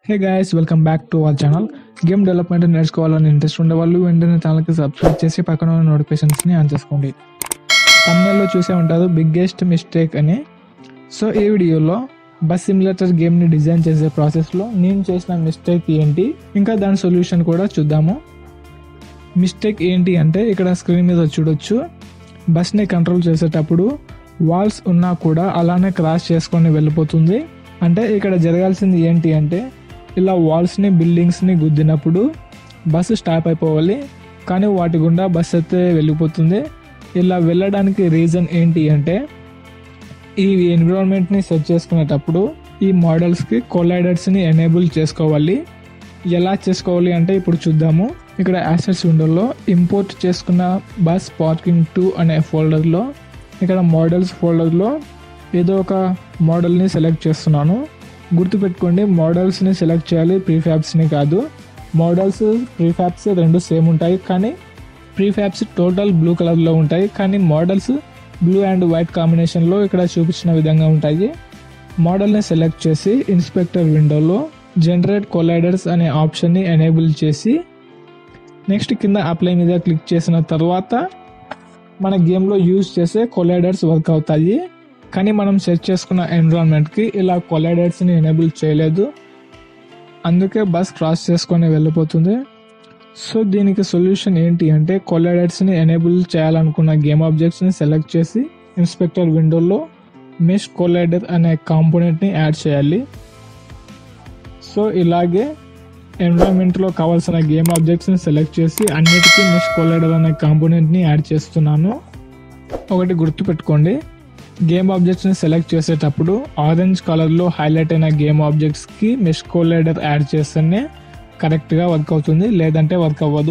hey guys welcome back to our channel game development నేర్చుకోవాలని interest ఉండే వాళ్ళు వెంటనే ఛానల్కి సబ్స్క్రైబ్ చేసి పక్కన ఉన్న నోటిఫికేషన్స్ని ఆన్ చేసుకోండి తమిళలో చూసే ఉంటారు బిగ్గెస్ట్ మిస్టేక్ అని సో ఈ వీడియోలో బస్ సిమ్యులేటర్ గేమ్ని డిజైన్ చేసే ప్రాసెస్లో నేను చేసిన మిస్టేక్ ఏంటి ఇంకా దాని సొల్యూషన్ కూడా చూద్దాము మిస్టేక్ ఏంటి అంటే ఇక్కడ స్క్రీన్ మీద చూడొచ్చు బస్ని కంట్రోల్ చేసేటప్పుడు వాల్స్ ఉన్నా కూడా అలానే క్రాస్ చేసుకొని వెళ్ళిపోతుంది అంటే ఇక్కడ జరగాల్సింది ఏంటి అంటే ఇలా వాల్స్ని బిల్డింగ్స్ని గుద్దినప్పుడు బస్సు స్టాప్ అయిపోవాలి కానీ వాటి గుండా బస్ అయితే వెళ్ళిపోతుంది ఇలా వెళ్ళడానికి రీజన్ ఏంటి అంటే ఈ ఎన్విరాన్మెంట్ని సెట్ చేసుకునేటప్పుడు ఈ మోడల్స్కి కొలైడర్స్ని ఎనేబుల్ చేసుకోవాలి ఎలా చేసుకోవాలి అంటే ఇప్పుడు చూద్దాము ఇక్కడ యాసెట్స్ విండోలో ఇంపోర్ట్ చేసుకున్న బస్ పార్కింగ్ టూ అనే ఫోల్డర్లో ఇక్కడ మోడల్స్ ఫోల్డర్లో ఏదో ఒక మోడల్ని సెలెక్ట్ చేస్తున్నాను గుర్తుపెట్టుకోండి మోడల్స్ని సెలెక్ట్ చేయాలి ప్రీఫ్యాబ్స్ని కాదు మోడల్స్ ప్రీఫ్యాబ్స్ రెండు సేమ్ ఉంటాయి కానీ ప్రీఫ్యాబ్స్ టోటల్ బ్లూ కలర్లో ఉంటాయి కానీ మోడల్స్ బ్లూ అండ్ వైట్ కాంబినేషన్లో ఇక్కడ చూపించిన విధంగా ఉంటాయి మోడల్ని సెలెక్ట్ చేసి ఇన్స్పెక్టర్ విండోలో జనరేట్ కొలైడర్స్ అనే ఆప్షన్ని ఎనేబుల్ చేసి నెక్స్ట్ కింద అప్లై మీద క్లిక్ చేసిన తర్వాత మన గేమ్లో యూజ్ చేసే కొలైడర్స్ వర్క్ అవుతాయి కానీ మనం సెట్ చేసుకున్న ఎన్విరాన్మెంట్కి ఇలా కొలైడర్స్ని ఎనేబుల్ చేయలేదు అందుకే బస్ క్రాస్ చేసుకొని వెళ్ళిపోతుంది సో దీనికి సొల్యూషన్ ఏంటి అంటే కొలైడర్స్ని ఎనేబుల్ చేయాలనుకున్న గేమ్ ఆబ్జెక్ట్స్ని సెలెక్ట్ చేసి ఇన్స్పెక్టర్ విండోలో మెష్ కొలైడర్ అనే కాంపోనెంట్ని యాడ్ చేయాలి సో ఇలాగే ఎన్విరాన్మెంట్లో కావాల్సిన గేమ్ ఆబ్జెక్ట్స్ని సెలెక్ట్ చేసి అన్నిటికీ మెష్ కొలైడర్ అనే కాంపోనెంట్ని యాడ్ చేస్తున్నాను ఒకటి గుర్తుపెట్టుకోండి గేమ్ ఆబ్జెక్ట్స్ని సెలెక్ట్ చేసేటప్పుడు ఆరెంజ్ కలర్లో హైలైట్ అయిన గేమ్ ఆబ్జెక్ట్స్కి మెష్ కొలైడర్ యాడ్ చేస్తేనే కరెక్ట్గా వర్క్ అవుతుంది లేదంటే వర్క్ అవ్వదు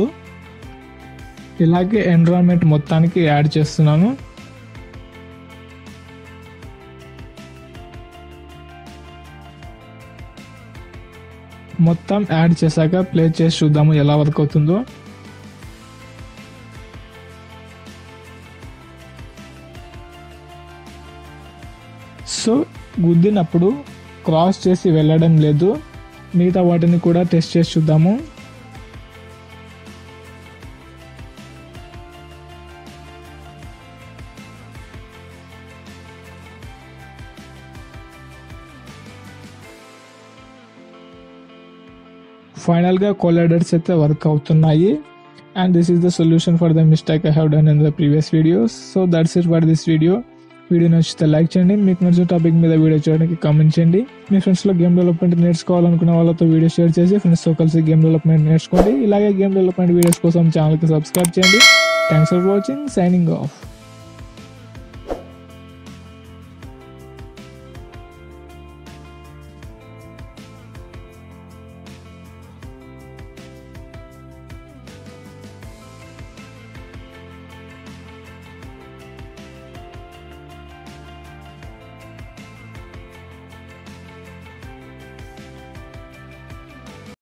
ఇలాగే ఎన్విరాన్మెంట్ మొత్తానికి యాడ్ చేస్తున్నాను మొత్తం యాడ్ చేశాక ప్లే చేసి చూద్దాము ఎలా వర్క్ అవుతుందో సో గుద్దినప్పుడు క్రాస్ చేసి వెళ్ళడం లేదు మిగతా వాటిని కూడా టెస్ట్ చేసి చూద్దాము ఫైనల్గా కొలైడర్స్ అయితే వర్క్ అవుతున్నాయి and this is the solution for the mistake I have done in the previous videos so that's it for this video video నచ్చితే లైక్ చేయండి మీకు నచ్చిన టాపిక్ మీద వీడియో చేయడానికి కామెంట్ చేయండి మీ ఫ్రెండ్స్లో గేమ్ డెవలప్మెంట్ నేర్చుకోవాలనుకున్న వాళ్ళతో వీడియో షేర్ చేసి ఫ్రెండ్స్తో కలిసి గేమ్ డెవలప్మెంట్ నేర్చుకోండి ఇలాగే గేమ్ డెవలప్మెంట్ వీడియోస్ కోసం ఛానల్కి సబ్స్క్రైబ్ చేయండి thanks for watching signing of